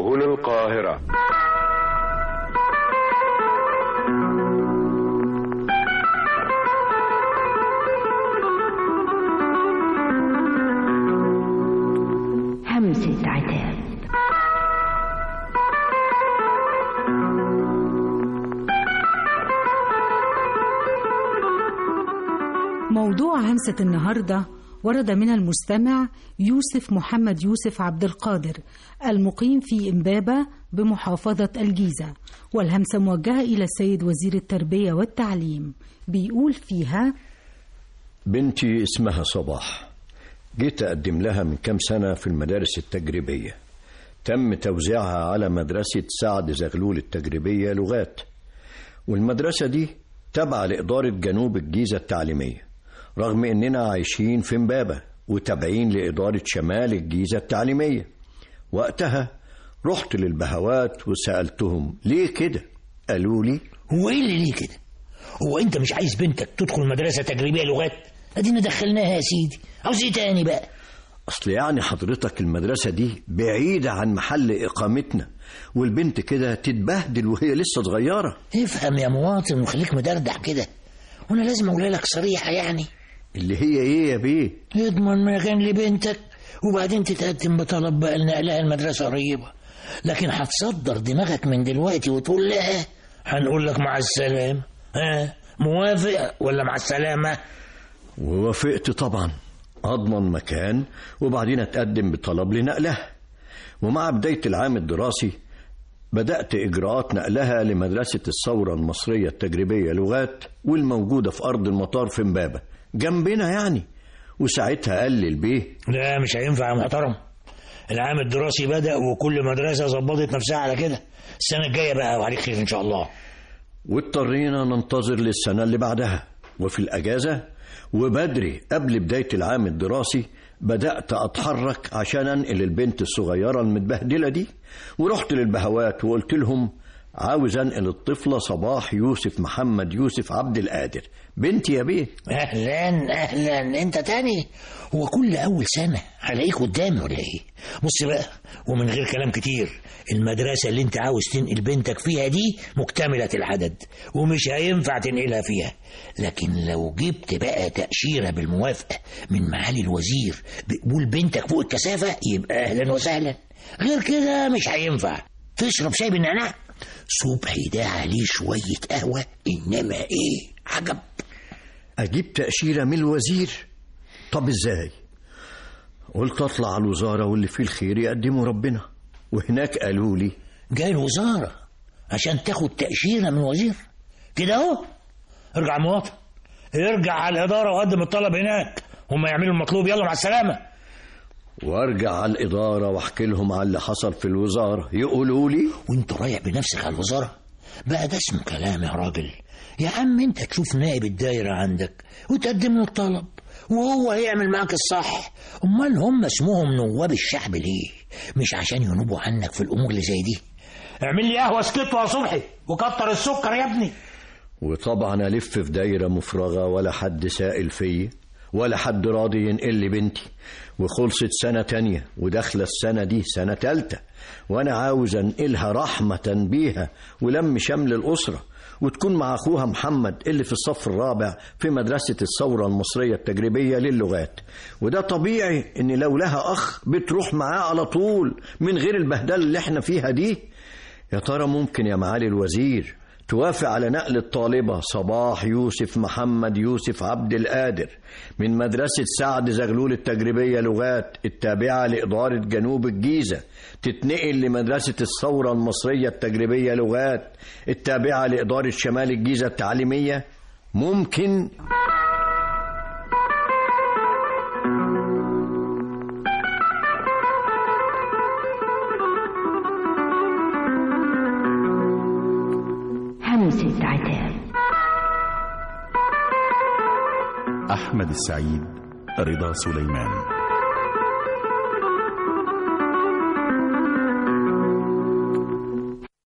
سبل القاهرة همسة عتاب موضوع همسة النهاردة ورد من المستمع يوسف محمد يوسف عبد القادر المقيم في إمبابة بمحافظة الجيزة والهمسة موجهة إلى السيد وزير التربية والتعليم بيقول فيها بنتي اسمها صباح جيت أقدم لها من كام سنة في المدارس التجريبية تم توزيعها على مدرسة سعد زغلول التجريبية لغات والمدرسة دي تابعة لإدارة جنوب الجيزة التعليمية رغم إننا عايشين في إمبابة وتابعين لإدارة شمال الجيزة التعليمية وقتها رحت للبهوات وسألتهم ليه كده قالوا لي هو ايه اللي ليه كده هو انت مش عايز بنتك تدخل مدرسه تجريبيه لغات ادينا دخلناها يا سيدي عاوز ايه تاني بقى أصل يعني حضرتك المدرسة دي بعيدة عن محل إقامتنا والبنت كده تتبهدل وهي لسه صغيرة افهم يا مواطن وخليك مدردح كده وانا لازم اقول لك صريحه يعني اللي هي إيه يا بيه اضمن مكان لبنتك وبعدين تتقدم بطلب بقى لنقلها المدرسه قريبه لكن هتصدر دماغك من دلوقتي وتقول لها هنقول لك مع السلامه ها موافق ولا مع السلامه ووافقت طبعا أضمن مكان وبعدين أتقدم بطلب لنقلها ومع بداية العام الدراسي بدأت إجراءات نقلها لمدرسة الثورة المصرية التجريبية لغات والموجودة في أرض المطار في إمبابة جنبنا يعني وساعتها قال لي البيه لا مش هينفع يا محترم العام الدراسي بدأ وكل مدرسة ظبطت نفسها على كده السنة الجاية بقى وعليك خير إن شاء الله واضطرينا ننتظر للسنة اللي بعدها وفي الأجازة وبدري قبل بداية العام الدراسي بدأت أتحرك عشان أنقل البنت الصغيرة المتبهدلة دي ورحت للبهوات وقلت لهم عاوز أنقل الطفلة صباح يوسف محمد يوسف عبد القادر بنتي يا بيه أهلا أهلا أنت تاني هو كل أول سنة هلاقيك قدامي ولا إيه بص بقى ومن غير كلام كتير المدرسة اللي أنت عاوز تنقل بنتك فيها دي مكتملة العدد ومش هينفع تنقلها فيها لكن لو جبت بقى تأشيرة بالموافقة من معالي الوزير بقبول بنتك فوق الكثافة يبقى أهلا وسهلا غير كده مش هينفع تشرب شاي بالنعناع صبحي ده عليه شوية قهوة إنما إيه عجب أجيب تأشيرة من الوزير طب إزاي قلت أطلع على الوزارة واللي فيه الخير يقدمه ربنا وهناك قالوا لي جاي الوزارة عشان تاخد تأشيرة من وزير كده أهو ارجع مواطن ارجع على الإدارة وقدم الطلب هناك هم يعملوا المطلوب يلا مع السلامة وارجع على الإدارة واحكي لهم على اللي حصل في الوزارة يقولوا لي وانت رايح بنفسك على الوزارة بقى ده اسمه كلام يا راجل يا عم انت تشوف نائب الدايرة عندك وتقدم له الطلب وهو هيعمل معاك الصح امال هم اسمهم نواب الشعب ليه مش عشان ينوبوا عنك في الامور اللي زي دي اعمل لي قهوه سكتوا يا صبحي وكتر السكر يا ابني وطبعا ألف في دايرة مفرغة ولا حد سائل فيا ولا حد راضي ينقل لي بنتي وخلصت سنة تانية وداخلة السنة دي سنة تالتة وأنا عاوز أنقلها رحمة بيها ولم شمل الأسرة وتكون مع أخوها محمد اللي في الصف الرابع في مدرسة الثورة المصرية التجريبية للغات وده طبيعي إن لو لها أخ بتروح معاه على طول من غير البهدلة اللي احنا فيها دي يا ترى ممكن يا معالي الوزير توافق على نقل الطالبة صباح يوسف محمد يوسف عبد القادر من مدرسة سعد زغلول التجريبية لغات التابعة لإدارة جنوب الجيزة تتنقل لمدرسة الثورة المصرية التجريبية لغات التابعة لإدارة شمال الجيزة التعليمية ممكن همسة عتاب أحمد السعيد رضا سليمان